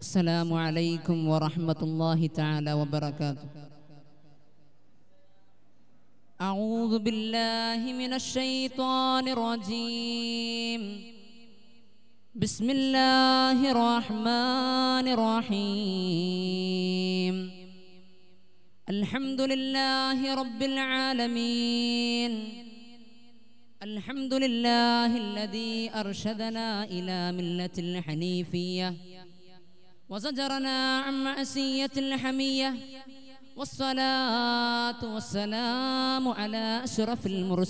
السلام عليكم ورحمة الله تعالى وبركاته أعوذ بالله من الشيطان الرجيم بسم الله الرحمن الرحيم الحمد لله رب العالمين الحمد لله الذي أرشدنا إلى ملة الحنيفية وزجرنا عن معصية الحمية والصلاة والسلام على أشرف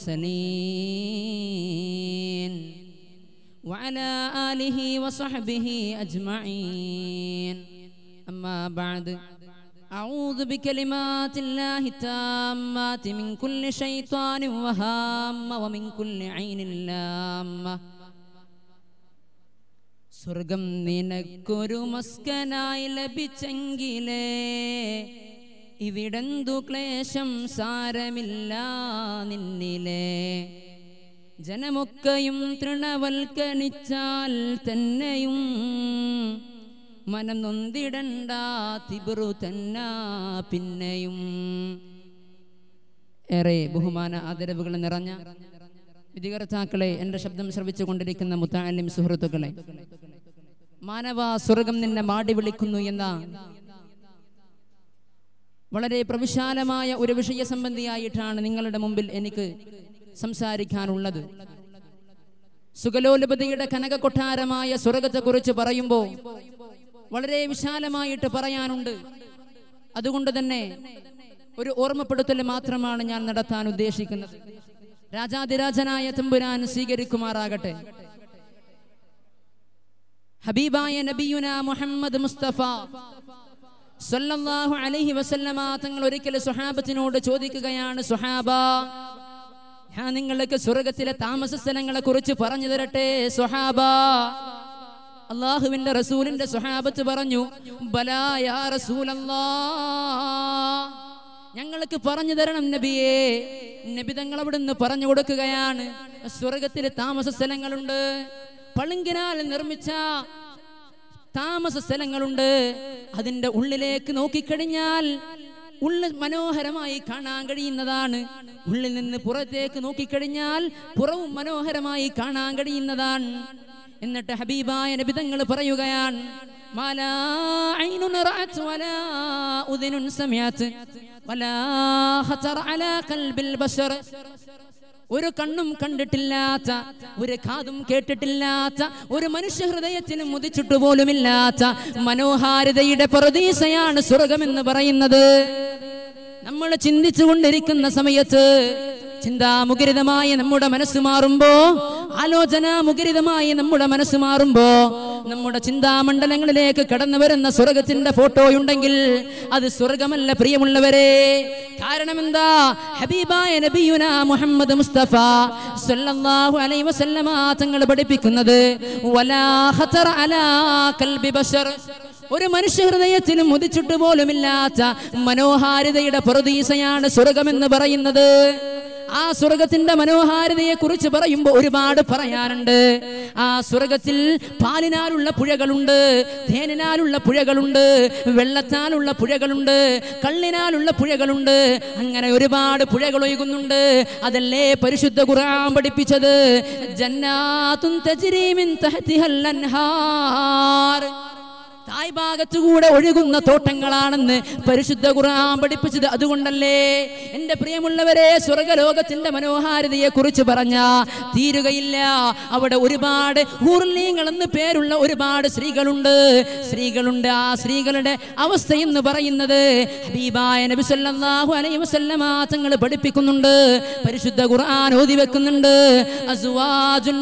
المرسلين وعلى آله وصحبه أجمعين أما بعد أعوذ بكلمات الله التامات من كل شيطان وهام ومن كل عين لامة സ്വർഗം നിനക്കൊരു മസ്കനായി ലഭിച്ചെങ്കിലേ ഇവിടെന്തു ക്ലേശം സാരമില്ല നിന്നിലെ ജനമൊക്കെയും തൃണവൽക്കണിച്ചാൽ തന്നെയും മനം നൊന്തിടണ്ട തിബറു തന്ന പിന്നെയും ഏറെ ബഹുമാന ആദരവുകൾ നിറഞ്ഞ വിധികർത്താക്കളെ എൻ്റെ ശബ്ദം ശ്രവിച്ചു കൊണ്ടിരിക്കുന്ന മുത്താലിം സുഹൃത്തുക്കളെ മാനവ സ്വർഗം നിന്നെ മാടി വിളിക്കുന്നു എന്ന വളരെ പ്രവിശാലമായ ഒരു വിഷയ സംബന്ധിയായിട്ടാണ് നിങ്ങളുടെ മുമ്പിൽ എനിക്ക് സംസാരിക്കാനുള്ളത് സുഗലോലപതിയുടെ കനക കൊട്ടാരമായ സ്വർഗത്തെക്കുറിച്ച് പറയുമ്പോൾ വളരെ വിശാലമായിട്ട് പറയാനുണ്ട് അതുകൊണ്ട് തന്നെ ഒരു ഓർമ്മപ്പെടുത്തൽ മാത്രമാണ് ഞാൻ നടത്താൻ ഉദ്ദേശിക്കുന്നത് രാജാതിരാജനായ തമ്പുരാൻ സ്വീകരിക്കുമാറാകട്ടെ ഹബീബായ നബിയുന മുഹമ്മദ് മുസ്തഫ സല്ലല്ലാഹു അലൈഹി വസല്ലമ തങ്ങൾ ഒരിക്കൽ സുഹാബത്തിനോട് ചോദിക്കുകയാണ് സുഹാബ ഞാൻ നിങ്ങൾക്ക് സ്വർഗത്തിലെ താമസ സ്ഥലങ്ങളെ കുറിച്ച് പറഞ്ഞു തരട്ടെ സുഹാബ അള്ളാഹുവിന്റെ റസൂലിന്റെ സുഹാബത്ത് പറഞ്ഞു ബലായ റസൂലല്ലാ ഞങ്ങൾക്ക് പറഞ്ഞു തരണം നബിയെ നബി തങ്ങൾ അവിടുന്ന് പറഞ്ഞു കൊടുക്കുകയാണ് സ്വർഗത്തിൽ താമസ സ്ഥലങ്ങളുണ്ട് പളുങ്കിനാൽ നിർമ്മിച്ച താമസ സ്ഥലങ്ങളുണ്ട് അതിന്റെ ഉള്ളിലേക്ക് നോക്കിക്കഴിഞ്ഞാൽ ഉള്ളിൽ മനോഹരമായി കാണാൻ കഴിയുന്നതാണ് ഉള്ളിൽ നിന്ന് പുറത്തേക്ക് നോക്കിക്കഴിഞ്ഞാൽ പുറവും മനോഹരമായി കാണാൻ കഴിയുന്നതാണ് എന്നിട്ട് ഹബീബായ നബിതങ്ങൾ പറയുകയാണ് മാലാ ഐനുൻ റഅത് വലാ ഉദുനുൻ സമഅത് വലാ ഖതർ അലാ ഖൽബിൽ ബശർ ഒരു കണ്ണും കണ്ടിട്ടില്ലാത്ത ഒരു കാതും കേട്ടിട്ടില്ലാത്ത ഒരു മനുഷ്യ ഹൃദയത്തിനും ഉദിച്ചിട്ട് പോലുമില്ലാത്ത മനോഹാരിതയുടെ പ്രതീസയാണ് സ്വർഗമെന്ന് പറയുന്നത് നമ്മൾ ചിന്തിച്ചു കൊണ്ടിരിക്കുന്ന സമയത്ത് ചിന്താമുഖരിതമായി നമ്മുടെ മനസ്സ് മാറുമ്പോ ആലോചന മുഖരിതമായി നമ്മുടെ മനസ്സ് മാറുമ്പോ നമ്മുടെ ചിന്താമണ്ഡലങ്ങളിലേക്ക് കടന്നു വരുന്ന സ്വർഗത്തിന്റെ ഫോട്ടോ ഉണ്ടെങ്കിൽ അത് സ്വർഗമല്ല പ്രിയമുള്ളവരെ കാരണം എന്താ ഹബീബായ നബിയുന മുഹമ്മദ് മുസ്തഫ സല്ലല്ലാഹു അലൈഹി വസല്ലമ തങ്ങൾ പഠിപ്പിക്കുന്നത് വലാ ഖതർ അലാ ഖൽബി ബശർ ഒരു മനുഷ്യ ഹൃദയത്തിലും ഉദിച്ചിട്ട് പോലുമില്ലാത്ത മനോഹാരിതയുടെ പ്രതീസയാണ് സ്വർഗമെന്ന് പറയുന്നത് ആ സ്വർഗത്തിന്റെ മനോഹാരിതയെ കുറിച്ച് പറയുമ്പോൾ ഒരുപാട് പറയാനുണ്ട് ആ സ്വർഗത്തിൽ പാലിനാലുള്ള പുഴകളുണ്ട് തേനിനാലുള്ള പുഴകളുണ്ട് വെള്ളത്താലുള്ള പുഴകളുണ്ട് കള്ളിനാലുള്ള പുഴകളുണ്ട് അങ്ങനെ ഒരുപാട് പുഴകൾ ഒഴുകുന്നുണ്ട് അതല്ലേ പരിശുദ്ധ ഖുർആൻ പഠിപ്പിച്ചത് ജന്നാത്തുൻ തജ്രീമിൻ തഹ്തിഹൽ അൻഹാർ തായ് ഭാഗത്തുകൂടെ ഒഴുകുന്ന തോട്ടങ്ങളാണെന്ന് പരിശുദ്ധ ഖുർആൻ പഠിപ്പിച്ചത് അതുകൊണ്ടല്ലേ എൻ്റെ പ്രിയമുള്ളവരെ സ്വർഗലോകത്തിന്റെ മനോഹാരിതയെ കുറിച്ച് പറഞ്ഞ തീരുകയില്ല അവിടെ ഒരുപാട് ഹൂർലീങ്ങൾ എന്ന് പേരുള്ള ഒരുപാട് സ്ത്രീകളുണ്ട് സ്ത്രീകളുണ്ട് ആ സ്ത്രീകളുടെ അവസ്ഥ എന്ന് പറയുന്നത് ഹബീബായ നബി സല്ലല്ലാഹു അലൈഹി വസല്ലമ തങ്ങൾ പഠിപ്പിക്കുന്നുണ്ട് പരിശുദ്ധ ഖുർആൻ ഓതി വെക്കുന്നുണ്ട് അസ്വാജുൻ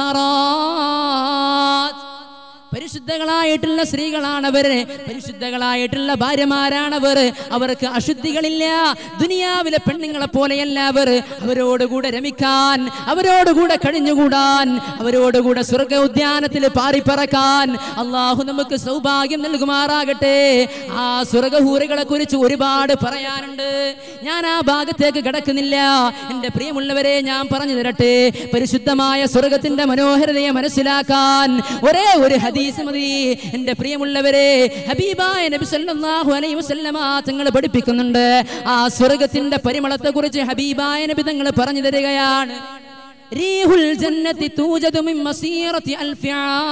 മുതഹറാത്ത് പരിശുദ്ധകളായിട്ടുള്ള സ്ത്രീകളാണവര് പരിശുദ്ധകളായിട്ടുള്ള ഭാര്യമാരാണവർ അവർക്ക് അശുദ്ധികളില്ല ദുനിയാവിലെ പെണ്ണുങ്ങളെ പോലെയല്ല അവർ അവരോടുകൂടെ രമിക്കാൻ അവരോടുകൂടെ കഴിഞ്ഞുകൂടാൻ അവരോടുകൂടെ സ്വർഗ ഉദ്യാനത്തിൽ പാറിപ്പറക്കാൻ അള്ളാഹു നമുക്ക് സൗഭാഗ്യം നൽകുമാറാകട്ടെ ആ സ്വർഗഹൂറുകളെ കുറിച്ച് ഒരുപാട് പറയാനുണ്ട് ഞാൻ ആ ഭാഗത്തേക്ക് കിടക്കുന്നില്ല എൻ്റെ പ്രിയമുള്ളവരെ ഞാൻ പറഞ്ഞു തരട്ടെ പരിശുദ്ധമായ സ്വർഗത്തിന്റെ മനോഹരതയെ മനസ്സിലാക്കാൻ ഒരേ ഒരു ഹദീസ് ഹദീസ് മതി എന്റെ പ്രിയമുള്ളവരെ ഹബീബായ നബി സല്ലല്ലാഹു അലൈഹി വസല്ലമ തങ്ങൾ പഠിപ്പിക്കുന്നുണ്ട് ആ സ്വർഗത്തിന്റെ പരിമളത്തെ കുറിച്ച് ഹബീബായ നബി തങ്ങൾ പറഞ്ഞു തരികയാണ് റീഹുൽ ജന്നത്തി തൂജദു മിൻ മസീറത്തി അൽഫി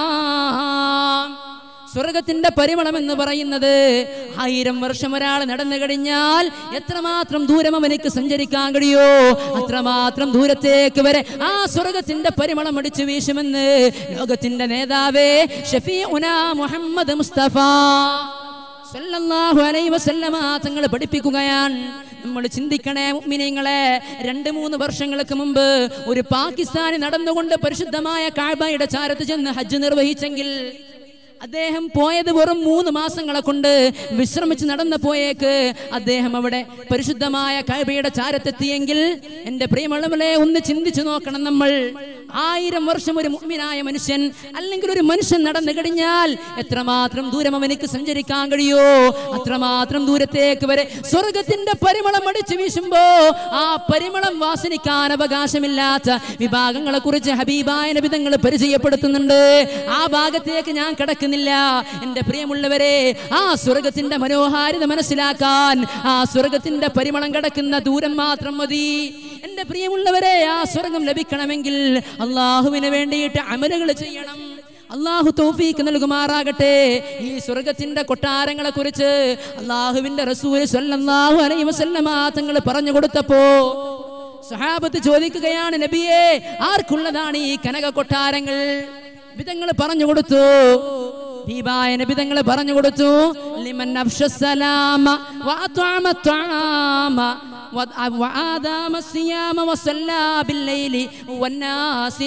ആം സ്വർഗത്തിന്റെ പരിമളം എന്ന് പറയുന്നത് ആയിരം വർഷം ഒരാൾ നടന്നു കഴിഞ്ഞാൽ എത്രമാത്രം ദൂരം അവനക്ക് സഞ്ചരിക്കാൻ കഴിയോ അത്രമാത്രം ദൂരത്തേക്ക് വരെ ആ സ്വർഗത്തിന്റെ പരിമളം അടിച്ചു വീശുമെന്ന് ലോകത്തിന്റെ നേതാവേ ഷഫീ മുഹമ്മദ് മുസ്തഫ സല്ലല്ലാഹു അലൈഹി വസല്ലമ തങ്ങൾ പഠിപ്പിക്കുകയാണ് നമ്മൾ ചിന്തിക്കണേ മുഅ്മിനീങ്ങളെ രണ്ട് മൂന്ന് വർഷങ്ങൾക്ക് മുമ്പ് ഒരു പാകിസ്ഥാനി നടന്നുകൊണ്ട് പരിശുദ്ധമായ കാഴ്ബയുടെ ചാരത്ത് ചെന്ന് ഹജ്ജ് നിർവഹിച്ചെങ്കിൽ അദ്ദേഹം പോയത് വെറും മൂന്ന് മാസങ്ങളെ കൊണ്ട് വിശ്രമിച്ച് നടന്നു പോയേക്ക് അദ്ദേഹം അവിടെ പരിശുദ്ധമായ കൈബയുടെ ചാരത്തെത്തിയെങ്കിൽ എൻ്റെ പ്രിയമുള്ളവരെ ഒന്ന് ചിന്തിച്ചു നോക്കണം നമ്മൾ ആയിരം വർഷം ഒരു മുഗ്മിനായ മനുഷ്യൻ അല്ലെങ്കിൽ ഒരു മനുഷ്യൻ നടന്നു കഴിഞ്ഞാൽ എത്രമാത്രം ദൂരം അവനിക്ക് സഞ്ചരിക്കാൻ കഴിയോ അത്രമാത്രം ദൂരത്തേക്ക് വരെ സ്വർഗത്തിന്റെ പരിമളം അടിച്ചു വീശുമ്പോ ആ പരിമളം വാസനിക്കാൻ അവകാശമില്ലാത്ത വിഭാഗങ്ങളെ കുറിച്ച് ഹബീബായ നബിതങ്ങൾ പരിചയപ്പെടുത്തുന്നുണ്ട് ആ ഭാഗത്തേക്ക് ഞാൻ കിടക്കുന്നില്ല എന്റെ പ്രിയമുള്ളവരെ ആ സ്വർഗത്തിന്റെ മനോഹാരിത മനസ്സിലാക്കാൻ ആ സ്വർഗത്തിന്റെ പരിമളം കിടക്കുന്ന ദൂരം മാത്രം മതി എന്റെ പ്രിയമുള്ളവരെ ആ സ്വർഗം ലഭിക്കണമെങ്കിൽ അള്ളാഹുവിന് വേണ്ടിയിട്ട് അമലുകൾ ചെയ്യണം അള്ളാഹു തൗഫീക്ക് നൽകുമാറാകട്ടെ ഈ സ്വർഗത്തിന്റെ കൊട്ടാരങ്ങളെ കുറിച്ച് അള്ളാഹുവിന്റെ റസൂൽ സല്ലല്ലാഹു അലൈഹി വസല്ലമ തങ്ങൾ പറഞ്ഞു കൊടുത്തപ്പോ സഹാബത്ത് ചോദിക്കുകയാണ് നബിയെ ആർക്കുള്ളതാണ് ഈ കനക കൊട്ടാരങ്ങൾ വിധങ്ങൾ പറഞ്ഞു കൊടുത്തു ഹബീബായ നബിതങ്ങൾ പറഞ്ഞു കൊടുത്തു ലിമൻ അഫ്ഷസലാമ വഅത്അമ ത്വആമ وآدام الصيام وصلى بالليل والناس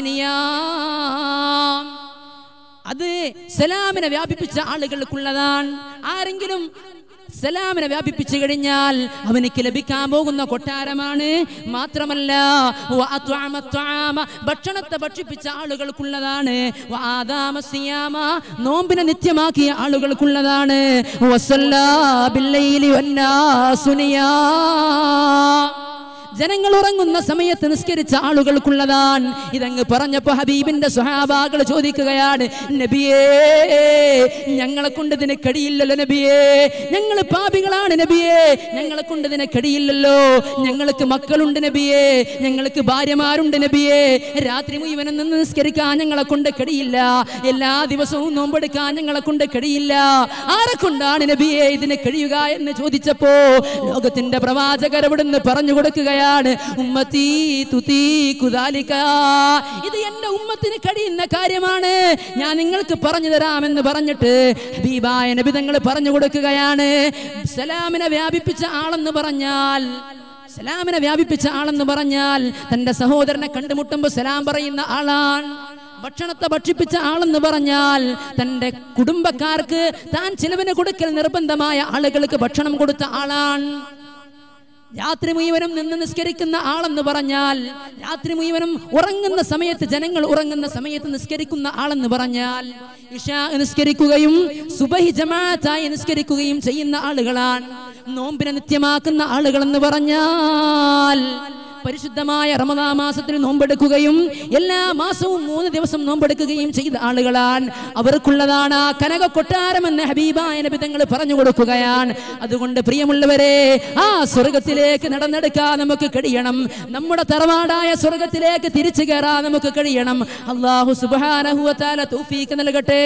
نيام അത് സലാമിനെ വ്യാപിപ്പിച്ച ആളുകൾക്കുള്ളതാണ് ആരെങ്കിലും സലാമിനെ വ്യാപിപ്പിച്ചു കഴിഞ്ഞാൽ അവനിക്ക് ലഭിക്കാൻ പോകുന്ന കൊട്ടാരമാണ് മാത്രമല്ല വഅത്വഅമ ത്വആമ, ഭക്ഷണത്തെ ഭക്ഷിപ്പിച്ച ആളുകൾക്കുള്ളതാണ് വആദാമ സിയാമ, നോമ്പിനെ നിത്യമാക്കിയ ആളുകൾക്കുള്ളതാണ് വസല്ലാ ബില്ലൈലി വന്നാസു നിയാം. ജനങ്ങൾ ഉറങ്ങുന്ന സമയത്ത് നിസ്കരിച്ച ആളുകൾക്കുള്ളതാണ് ഇതങ്ങ് പറഞ്ഞപ്പോ ഹബീബിന്റെ സ്വഹാബാകൾ ചോദിക്കുകയാണ് നബിയേ ഞങ്ങളെ കൊണ്ട് ഇതിന് കഴിയില്ലല്ലോ നബിയേ ഞങ്ങൾ പാപികളാണ് നബിയേ ഞങ്ങളെ കൊണ്ട് ഇതിന് കഴിയില്ലല്ലോ ഞങ്ങൾക്ക് മക്കളുണ്ട് നബിയേ ഞങ്ങൾക്ക് ഭാര്യമാരുണ്ട് നബിയേ രാത്രി മുഴുവനും നിന്ന് നിസ്കരിക്കാൻ ഞങ്ങളെ കൊണ്ട് കഴിയില്ല എല്ലാ ദിവസവും നോമ്പെടുക്കാൻ ഞങ്ങളെ കൊണ്ട് കഴിയില്ല ആരെ കൊണ്ടാണ് നബിയെ ഇതിന് കഴിയുക എന്ന് ചോദിച്ചപ്പോ ലോകത്തിന്റെ പ്രവാചകർ ഇവിടുന്ന് പറഞ്ഞു കൊടുക്കുകയാണ് ഉമ്മത്തീ തുതീ കുദാലിക ഇത് എന്റെ ഉമ്മത്തിന് കഴിയുന്ന കാര്യമാണ് ഞാൻ നിങ്ങൾക്ക് പറഞ്ഞു തരാമെന്ന് പറഞ്ഞിട്ട് ഹബീബായ നബി തങ്ങൾ പറഞ്ഞു കൊടുക്കുകയാണ് സലാമിനെ വ്യാപിപ്പിച്ച ആളെന്ന് പറഞ്ഞാൽ സലാമിനെ വ്യാപിപ്പിച്ച ആളെന്ന് പറഞ്ഞാൽ തന്റെ സഹോദരനെ കണ്ടുമുട്ടുമ്പോൾ സലാം പറയുന്ന ആളാണ് ഭക്ഷണത്തെ ഭക്ഷിപ്പിച്ച ആളെന്ന് പറഞ്ഞാൽ തന്റെ കുടുംബക്കാർക്ക് താൻ ചിലവിന് കൊടുക്കൽ നിർബന്ധമായ ആളുകൾക്ക് ഭക്ഷണം കൊടുത്ത ആളാണ് രാത്രി മുഴുവനും നിന്ന് നിസ്കരിക്കുന്ന ആളെന്ന് പറഞ്ഞാൽ രാത്രി മുഴുവനും ഉറങ്ങുന്ന സമയത്ത് ജനങ്ങൾ ഉറങ്ങുന്ന സമയത്ത് നിസ്കരിക്കുന്ന ആളെന്ന് പറഞ്ഞാൽ ഇഷാ നിസ്കരിക്കുകയും സുബഹി ജമാഅത്തായി നിസ്കരിക്കുകയും ചെയ്യുന്ന ആളുകളാണ് നോമ്പിനെ നിത്യമാക്കുന്ന ആളുകളെന്ന് പറഞ്ഞാൽ പരിശുദ്ധമായ റമദാ മാസത്തിൽ നോമ്പെടുക്കുകയും എല്ലാ മാസവും മൂന്ന് ദിവസം നോമ്പെടുക്കുകയും ചെയ്ത ആളുകളാണ് അവർക്കുള്ളതാണ് ആ കനക കൊട്ടാരം എന്ന് ഹബീബായ നബി തങ്ങൾ പറഞ്ഞു കൊടുക്കുകയാണ് അതുകൊണ്ട് പ്രിയമുള്ളവരെ ആ സ്വർഗത്തിലേക്ക് നടന്നെടുക്കാൻ നമുക്ക് കഴിയണം നമ്മുടെ തറവാടായ സ്വർഗത്തിലേക്ക് തിരിച്ചു കയറാൻ നമുക്ക് കഴിയണം അള്ളാഹു സുബാനഹുവത്താല തൗഫീക്ക് നൽകട്ടെ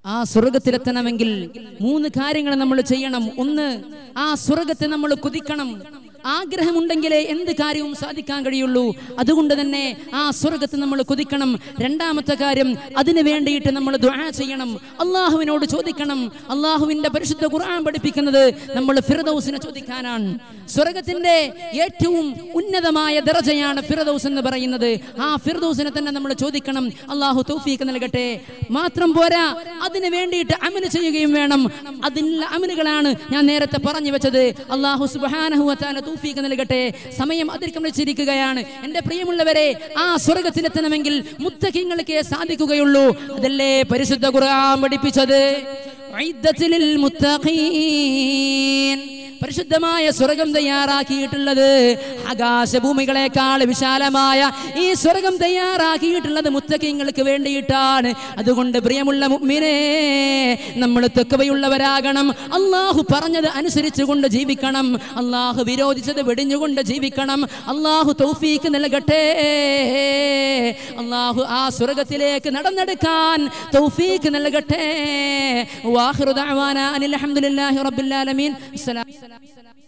ആ സ്വർഗത്തിലെത്തണമെങ്കിൽ മൂന്ന് കാര്യങ്ങൾ നമ്മൾ ചെയ്യണം ഒന്ന് ആ സ്വർഗത്തെ നമ്മൾ കുതിക്കണം ആഗ്രഹമുണ്ടെങ്കിലേ എന്ത് കാര്യവും സാധിക്കാൻ കഴിയുള്ളൂ അതുകൊണ്ട് തന്നെ ആ സ്വർഗത്ത് നമ്മൾ കുതിക്കണം രണ്ടാമത്തെ കാര്യം അതിനു വേണ്ടിയിട്ട് നമ്മൾ ദുആ ചെയ്യണം അള്ളാഹുവിനോട് ചോദിക്കണം അള്ളാഹുവിന്റെ പരിശുദ്ധ ഖുർആൻ പഠിപ്പിക്കുന്നത് നമ്മൾ ഫിറദൗസിനെ ചോദിക്കാനാണ് സ്വർഗത്തിന്റെ ഏറ്റവും ഉന്നതമായ ദർജയാണ് ഫിറദൗസ് എന്ന് പറയുന്നത് ആ ഫിറദൗസിനെ തന്നെ നമ്മൾ ചോദിക്കണം അള്ളാഹു തൗഫീഖ് നൽകട്ടെ മാത്രം പോരാ അതിന് വേണ്ടിയിട്ട് അമല് ചെയ്യുകയും വേണം അതിനുള്ള അമലുകളാണ് ഞാൻ നേരത്തെ പറഞ്ഞു വെച്ചത് അള്ളാഹു സുബ്ഹാനഹു വതആല തൗഫീഖ് നൽകട്ടെ സമയം അതിക്രമിച്ചിരിക്കുകയാണ് എൻ്റെ പ്രിയമുള്ളവരെ ആ സ്വർഗത്തിലെത്തണമെങ്കിൽ മുത്തഖിങ്ങൾക്ക് സാധിക്കുകയുള്ളൂ അതല്ലേ പരിശുദ്ധ ഖുർആൻ പഠിപ്പിച്ചത് ഉഇദ്ദത്തിൽ മുത്തഖീൻ പരിശുദ്ധമായ സ്വർഗം തയ്യാറാക്കിയിട്ടുള്ളത് ആകാശഭൂമികളെക്കാൾ വിശാലമായ ഈ സ്വർഗം തയ്യാറാക്കിയിട്ടുള്ളത് മുത്തക്കിങ്ങൾക്ക് വേണ്ടിയിട്ടാണ് അതുകൊണ്ട് പ്രിയമുള്ള മുഅ്മിനേ നമ്മൾ തെക്കവയുള്ളവരാകണം അള്ളാഹു പറഞ്ഞത് അനുസരിച്ചു കൊണ്ട് ജീവിക്കണം അള്ളാഹു വിരോധിച്ചത് വെടിഞ്ഞുകൊണ്ട് ജീവിക്കണം അള്ളാഹു തൗഫീക്ക് നൽകട്ടെ അള്ളാഹു ആ സ്വർഗത്തിലേക്ക് നടന്നെടുക്കാൻ തൗഫീക്ക് നൽകട്ടെ വാഹിറു ദഅവാന അനിൽ അൽഹംദുലില്ലാഹി റബ്ബിൽ ആലമീൻ അസ്സലാം